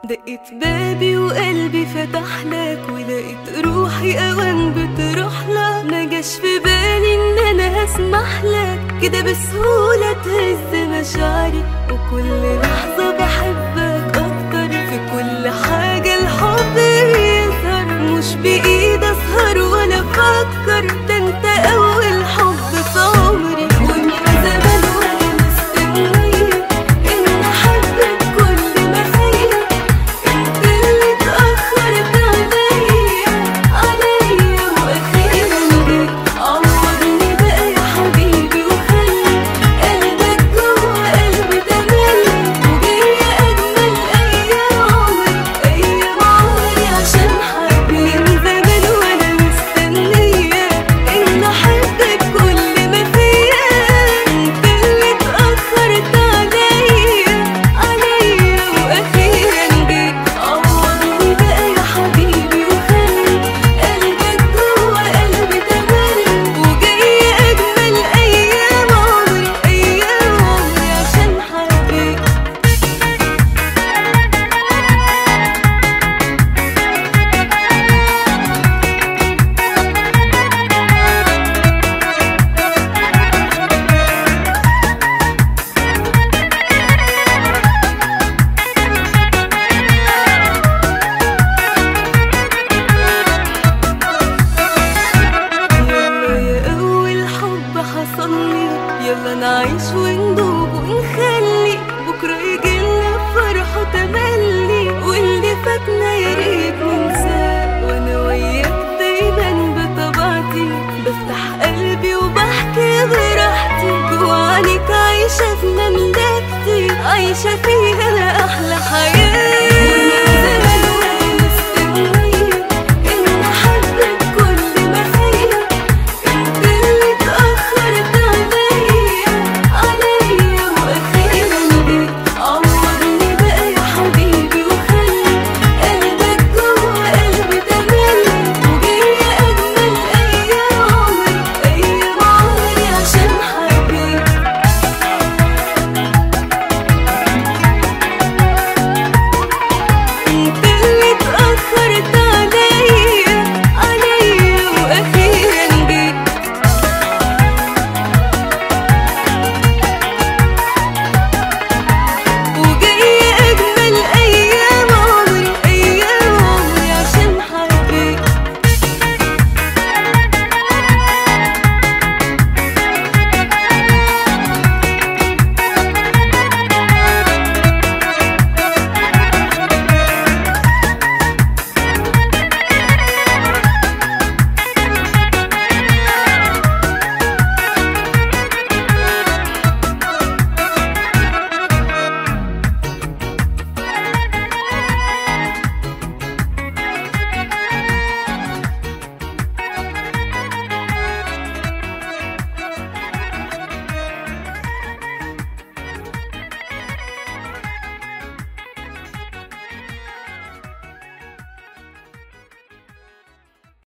دقت بابي وقلبي فتح لك ولقيت روحي اوان بتروح لك ما جاش في بالي ان انا هسمح لك كده بسهولة تهز مشاعري وكل لحظة بحبك اكتر في كل حاجة الحب يظهر مش بايد اسهر ولا افكر ده انت اول حب في عمري ومن زمان وانا مستنية ان احبك كل ما فيا انت اللي اتأخرت عليا عليا واخيرا جيت عوضني بقى يا حبيبي وخلي قلبك جوه قلبي تملي وجاية اجمل ايام عمري ايام عمري عشان حبيبي من زمان وانا مستنية ان احبك كل ما فيا انت اللي اتأخرت عليا عليا واخيرا جيت عوضني بقى يا حبيبي وخلي قلبك جوه قلبي تملي وجاية اجمل ايام عمري ايام عمري عشان حبيبي يلا يا أول حب حصلي يلا نعيش وندوب ونخلي بكرة يجيلنا فرح وتملي واللي فاتنا يا ريت ننساه وأنا وياك دايما بطبيعتي بفتح قلبي وبحكي براحتي جوه عينيك عايشة في مملكتي عايشة في